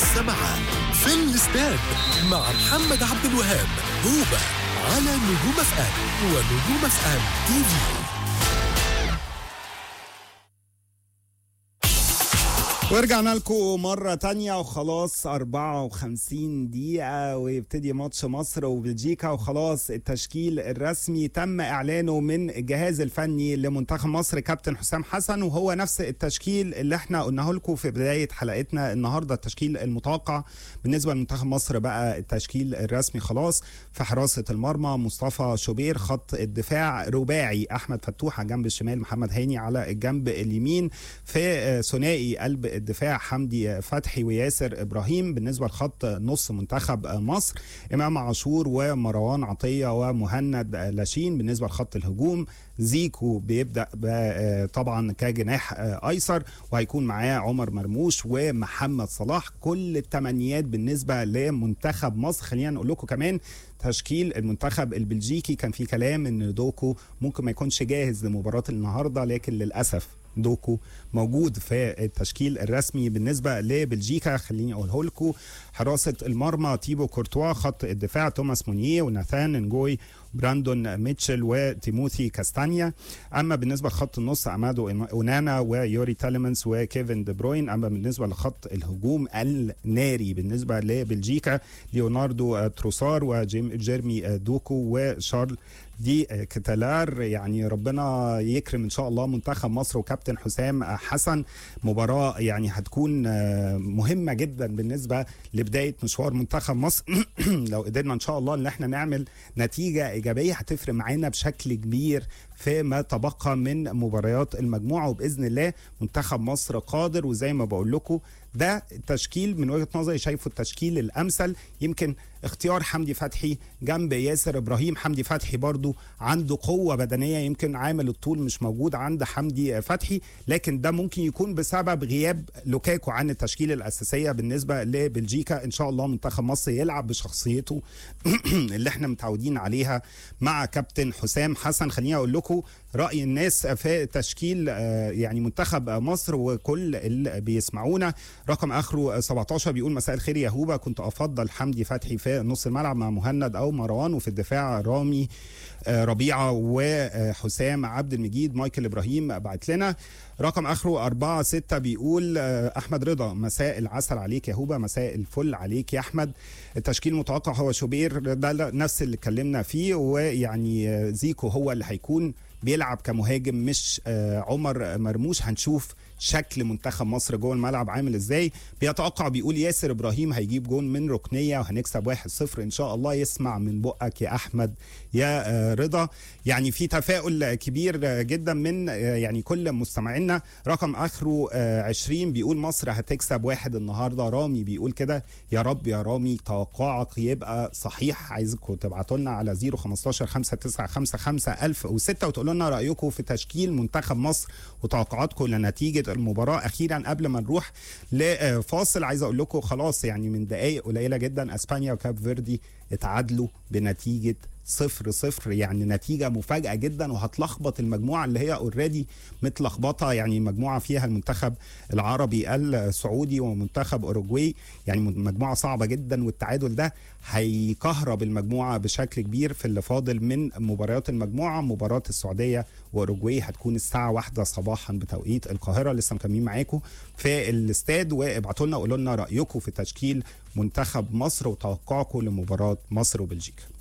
السمعة في الاستاد مع محمد عبد الوهاب هوبا على نجوم اف ام ونجوم اف ام تي في ورجعنا لكم مرة تانية وخلاص 54 دقيقة ويبتدي ماتش مصر وبلجيكا وخلاص التشكيل الرسمي تم إعلانه من الجهاز الفني لمنتخب مصر كابتن حسام حسن وهو نفس التشكيل اللي احنا قلناه لكم في بداية حلقتنا النهاردة التشكيل المتوقع بالنسبة لمنتخب مصر بقى التشكيل الرسمي خلاص في حراسة المرمى مصطفى شوبير خط الدفاع رباعي أحمد فتوح على الجنب الشمال محمد هاني على الجنب اليمين في ثنائي قلب الدفاع حمدي فتحي وياسر ابراهيم بالنسبه لخط نص منتخب مصر امام عاشور ومروان عطيه ومهند لاشين بالنسبه لخط الهجوم زيكو بيبدا طبعا كجناح ايسر وهيكون معاه عمر مرموش ومحمد صلاح كل التمنيات بالنسبه لمنتخب مصر خلينا نقول لكم كمان تشكيل المنتخب البلجيكي كان في كلام ان دوكو ممكن ما يكونش جاهز لمباراه النهارده لكن للاسف دوكو موجود في التشكيل الرسمي بالنسبه لبلجيكا خليني اقوله لكم حراسه المرمى تيبو كورتوا خط الدفاع توماس مونيه وناثان نجوي براندون ميتشل وتيموثي كاستانيا اما بالنسبه لخط النص امادو اونانا ويوري تاليمنز وكيفن دي بروين اما بالنسبه لخط الهجوم الناري بالنسبه لبلجيكا ليوناردو تروسار وجيرمي دوكو وشارل دي كتالار يعني ربنا يكرم ان شاء الله منتخب مصر وكابتن حسام حسن مباراه يعني هتكون مهمه جدا بالنسبه لبدايه مشوار منتخب مصر لو قدرنا ان شاء الله ان احنا نعمل نتيجه ايجابيه هتفرق معانا بشكل كبير فيما تبقى من مباريات المجموعه وباذن الله منتخب مصر قادر وزي ما بقول لكم ده التشكيل من وجهه نظري شايفه التشكيل الامثل يمكن اختيار حمدي فتحي جنب ياسر ابراهيم حمدي فتحي برضو عنده قوه بدنيه يمكن عامل الطول مش موجود عند حمدي فتحي لكن ده ممكن يكون بسبب غياب لوكاكو عن التشكيله الاساسيه بالنسبه لبلجيكا ان شاء الله منتخب مصر يلعب بشخصيته اللي احنا متعودين عليها مع كابتن حسام حسن خليني اقول لكم راي الناس في تشكيل يعني منتخب مصر وكل اللي بيسمعونا رقم اخره 17 بيقول مساء الخير يا هوبا كنت افضل حمدي فتحي في نص الملعب مع مهند او مروان وفي الدفاع رامي ربيعه وحسام عبد المجيد مايكل ابراهيم بعت لنا رقم اخره 4 6 بيقول احمد رضا مساء العسل عليك يا هوبا مساء الفل عليك يا احمد التشكيل المتوقع هو شوبير ده نفس اللي اتكلمنا فيه ويعني زيكو هو اللي هيكون بيلعب كمهاجم مش عمر مرموش هنشوف شكل منتخب مصر جوه الملعب عامل ازاي بيتوقع بيقول ياسر ابراهيم هيجيب جون من ركنيه وهنكسب 1-0 ان شاء الله يسمع من بقك يا احمد يا رضا يعني في تفاؤل كبير جدا من يعني كل مستمعينا رقم اخره 20 بيقول مصر هتكسب واحد النهارده رامي بيقول كده يا رب يا رامي توقعك يبقى صحيح عايزكم تبعتوا لنا على 015 5955 1006 وتقولوا لنا رايكم في تشكيل منتخب مصر وتوقعاتكم لنتيجه المباراه اخيرا قبل ما نروح لفاصل عايز اقول لكم خلاص يعني من دقائق قليله جدا اسبانيا وكاب فيردي اتعادلوا بنتيجه صفر صفر يعني نتيجه مفاجاه جدا وهتلخبط المجموعه اللي هي اوريدي متلخبطه يعني مجموعه فيها المنتخب العربي السعودي ومنتخب اوروجواي يعني مجموعه صعبه جدا والتعادل ده هيكهرب المجموعه بشكل كبير في اللي فاضل من مباريات المجموعه مباراه السعوديه واوروجواي هتكون الساعه واحدة صباحا بتوقيت القاهره لسه مكملين معاكم في الاستاد وابعتوا لنا وقولوا لنا رايكم في تشكيل منتخب مصر وتوقعكم لمباراه مصر وبلجيكا